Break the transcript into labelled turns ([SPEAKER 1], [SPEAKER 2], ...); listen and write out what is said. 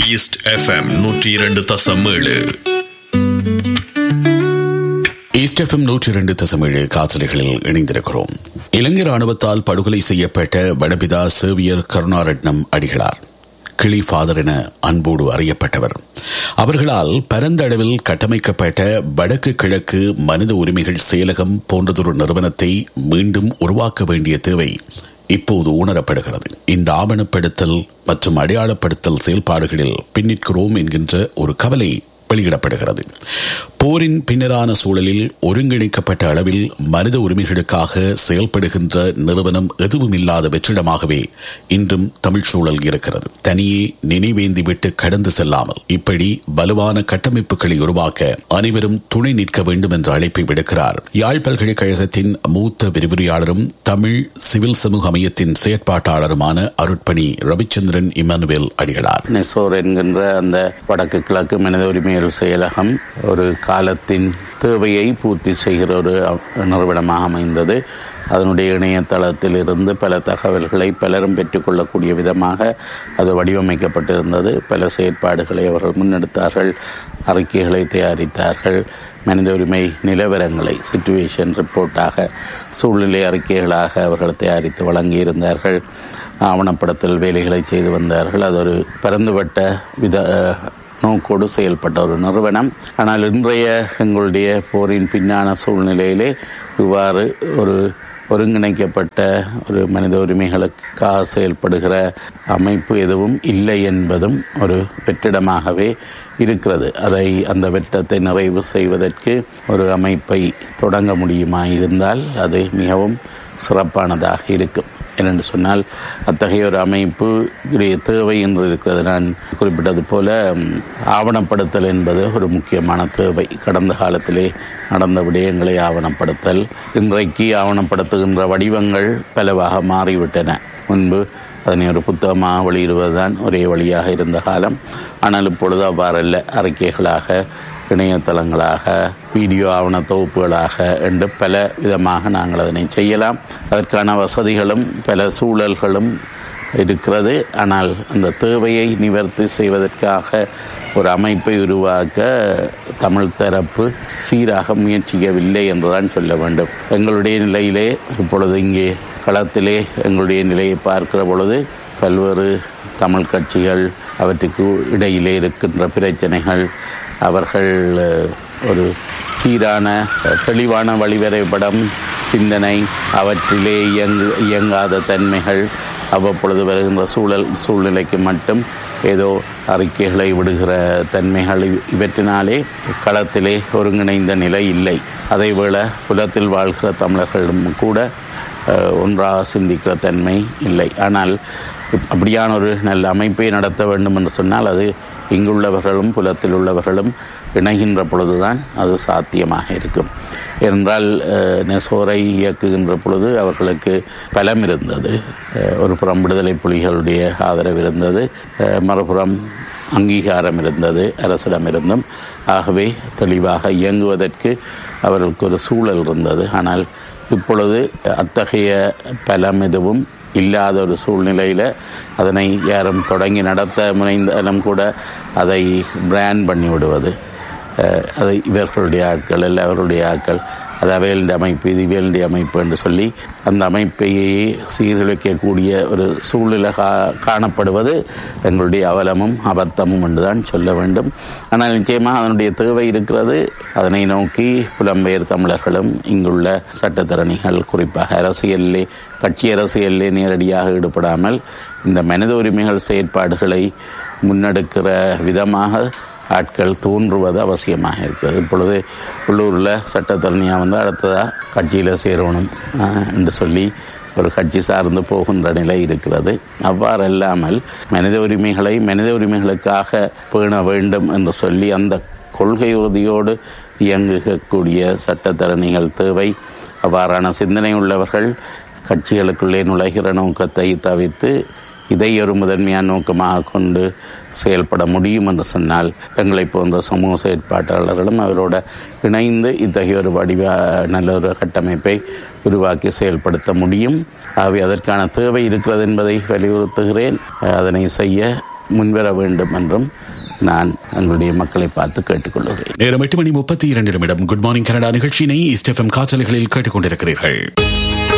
[SPEAKER 1] east FM நூற்றி இரண்டு தசம் ஏழு
[SPEAKER 2] ஈஸ்ட் எஃப்எம் நூற்றி இரண்டு தசமேழு காசலைகளில் இணைந்திருக்கிறோம் இலங்கை ராணுவத்தால் படுகொலை செய்யப்பட்ட வடபிதா சேவியர் கருணாரட்னம் அடிகளார் கிளி ஃபாதர் என அன்போடு அறியப்பட்டவர் அவர்களால் பரந்த அளவில் கட்டமைக்கப்பட்ட வடக்கு கிழக்கு மனித உரிமைகள் செயலகம் போன்றதொரு நிறுவனத்தை மீண்டும் உருவாக்க வேண்டிய தேவை இப்போது உணரப்படுகிறது இந்த ஆவணப்படுத்தல் மற்றும் அடையாளப்படுத்தல் செயல்பாடுகளில் பின்னிற்கிறோம் என்கின்ற ஒரு கவலை வெளியிடப்படுகிறது போரின் பின்னரான சூழலில் ஒருங்கிணைக்கப்பட்ட அளவில் மனித உரிமைகளுக்காக செயல்படுகின்ற நிறுவனம் எதுவும் இல்லாத வெற்றிடமாகவே இன்றும் தமிழ் சூழல் இருக்கிறது தனியே நினைவேந்தி விட்டு கடந்து செல்லாமல் இப்படி வலுவான கட்டமைப்புகளை உருவாக்க அனைவரும் துணை நிற்க வேண்டும் என்ற அழைப்பை விடுக்கிறார் யாழ் பல்கலைக்கழகத்தின் மூத்த விரிவுரையாளரும் தமிழ் சிவில் சமூக மையத்தின் செயற்பாட்டாளருமான அருட்பணி ரவிச்சந்திரன் இமானுவேல் அடிகளார்
[SPEAKER 3] நெசோர் என்கின்ற அந்த வடக்கு கிழக்கு மனித உரிமைகள் செயலகம் ஒரு காலத்தின் தேவையை பூர்த்தி செய்கிற ஒரு நிறுவனமாக அமைந்தது அதனுடைய இணையதளத்தில் இருந்து பல தகவல்களை பலரும் பெற்றுக்கொள்ளக்கூடிய விதமாக அது வடிவமைக்கப்பட்டிருந்தது பல செயற்பாடுகளை அவர்கள் முன்னெடுத்தார்கள் அறிக்கைகளை தயாரித்தார்கள் மனித உரிமை நிலவரங்களை சிச்சுவேஷன் ரிப்போர்ட்டாக சூழ்நிலை அறிக்கைகளாக அவர்கள் தயாரித்து வழங்கியிருந்தார்கள் ஆவணப்படத்தில் வேலைகளை செய்து வந்தார்கள் அது ஒரு பரந்துபட்ட வித நோக்கோடு செயல்பட்ட ஒரு நிறுவனம் ஆனால் இன்றைய எங்களுடைய போரின் பின்னான சூழ்நிலையிலே இவ்வாறு ஒரு ஒருங்கிணைக்கப்பட்ட ஒரு மனித உரிமைகளுக்காக செயல்படுகிற அமைப்பு எதுவும் இல்லை என்பதும் ஒரு வெற்றிடமாகவே இருக்கிறது அதை அந்த வெற்றத்தை நிறைவு செய்வதற்கு ஒரு அமைப்பை தொடங்க முடியுமா இருந்தால் அது மிகவும் சிறப்பானதாக இருக்கும் ஏனென்று சொன்னால் அத்தகைய ஒரு அமைப்பு தேவை என்று இருக்கிறது நான் குறிப்பிட்டது போல ஆவணப்படுத்தல் என்பது ஒரு முக்கியமான தேவை கடந்த காலத்திலே நடந்த விடயங்களை ஆவணப்படுத்தல் இன்றைக்கு ஆவணப்படுத்துகின்ற வடிவங்கள் பலவாக மாறிவிட்டன முன்பு அதனை ஒரு புத்தகமாக வெளியிடுவதுதான் ஒரே வழியாக இருந்த காலம் ஆனால் இப்பொழுது அவ்வாறல்ல அறிக்கைகளாக இணையதளங்களாக வீடியோ ஆவண தொகுப்புகளாக என்று பல விதமாக நாங்கள் அதனை செய்யலாம் அதற்கான வசதிகளும் பல சூழல்களும் இருக்கிறது ஆனால் அந்த தேவையை நிவர்த்தி செய்வதற்காக ஒரு அமைப்பை உருவாக்க தமிழ் தரப்பு சீராக முயற்சிக்கவில்லை என்றுதான் சொல்ல வேண்டும் எங்களுடைய நிலையிலே இப்பொழுது இங்கே களத்திலே எங்களுடைய நிலையை பார்க்கிற பொழுது பல்வேறு தமிழ் கட்சிகள் அவற்றுக்கு இடையிலே இருக்கின்ற பிரச்சனைகள் அவர்கள் ஒரு சீரான தெளிவான வழிவரைபடம் சிந்தனை அவற்றிலே இயங்கு இயங்காத தன்மைகள் அவ்வப்பொழுது வருகின்ற சூழல் சூழ்நிலைக்கு மட்டும் ஏதோ அறிக்கைகளை விடுகிற தன்மைகள் இவற்றினாலே களத்திலே ஒருங்கிணைந்த நிலை இல்லை அதேவேளை புலத்தில் வாழ்கிற தமிழர்களிடம் கூட ஒன்றாக சிந்திக்கிற தன்மை இல்லை ஆனால் அப்படியான ஒரு நல்ல அமைப்பை நடத்த வேண்டும் என்று சொன்னால் அது இங்குள்ளவர்களும் புலத்தில் உள்ளவர்களும் இணைகின்ற பொழுதுதான் அது சாத்தியமாக இருக்கும் என்றால் நெசோரை இயக்குகின்ற பொழுது அவர்களுக்கு பலம் இருந்தது ஒரு புறம் விடுதலை புலிகளுடைய ஆதரவு இருந்தது மறுபுறம் அங்கீகாரம் இருந்தது அரசிடமிருந்தும் ஆகவே தெளிவாக இயங்குவதற்கு அவர்களுக்கு ஒரு சூழல் இருந்தது ஆனால் இப்பொழுது அத்தகைய பலம் எதுவும் இல்லாத ஒரு சூழ்நிலையில் அதனை யாரும் தொடங்கி நடத்த முனைந்தாலும் கூட அதை பிராண்ட் பண்ணி விடுவது அது இவர்களுடைய ஆட்கள் இல்லை அவர்களுடைய ஆட்கள் அது அவையலுடைய அமைப்பு இது இவையலுடைய அமைப்பு என்று சொல்லி அந்த அமைப்பையே சீர்குலைக்கக்கூடிய ஒரு சூழ்நிலை கா காணப்படுவது எங்களுடைய அவலமும் அபத்தமும் என்றுதான் சொல்ல வேண்டும் ஆனால் நிச்சயமாக அதனுடைய தேவை இருக்கிறது அதனை நோக்கி புலம்பெயர் தமிழர்களும் இங்குள்ள சட்டத்தரணிகள் குறிப்பாக அரசியலிலே கட்சி அரசியலிலே நேரடியாக ஈடுபடாமல் இந்த மனித உரிமைகள் செயற்பாடுகளை முன்னெடுக்கிற விதமாக ஆட்கள் தோன்றுவது அவசியமாக இருக்கிறது இப்பொழுது உள்ளூரில் சட்டத்தரணியாக வந்து அடுத்ததாக கட்சியில் சேரணும் என்று சொல்லி ஒரு கட்சி சார்ந்து போகின்ற நிலை இருக்கிறது அவ்வாறு இல்லாமல் மனித உரிமைகளை மனித உரிமைகளுக்காக பேண வேண்டும் என்று சொல்லி அந்த கொள்கை உறுதியோடு இயங்கக்கூடிய சட்டத்தரணிகள் தேவை அவ்வாறான சிந்தனை உள்ளவர்கள் கட்சிகளுக்குள்ளே நுழைகிற நோக்கத்தை தவிர்த்து இதை ஒரு முதன்மையான நோக்கமாக கொண்டு செயல்பட முடியும் என்று சொன்னால் எங்களை போன்ற சமூக செயற்பாட்டாளர்களும் அவரோட இணைந்து இத்தகைய ஒரு வடிவ நல்ல ஒரு கட்டமைப்பை உருவாக்கி செயல்படுத்த முடியும் ஆகவே அதற்கான தேவை இருக்கிறது என்பதை வலியுறுத்துகிறேன் அதனை செய்ய முன்வர வேண்டும் என்றும் நான் எங்களுடைய மக்களை பார்த்து கேட்டுக்கொள்கிறேன்
[SPEAKER 2] நேரம் எட்டு மணி முப்பத்தி இரண்டு நிமிடம் குட் மார்னிங் கனடா நிகழ்ச்சியினை ஈஸ்ட் எஃப்எம் காற்றலைகளில் கேட்டுக்கொண்டிருக்கிறீர்கள்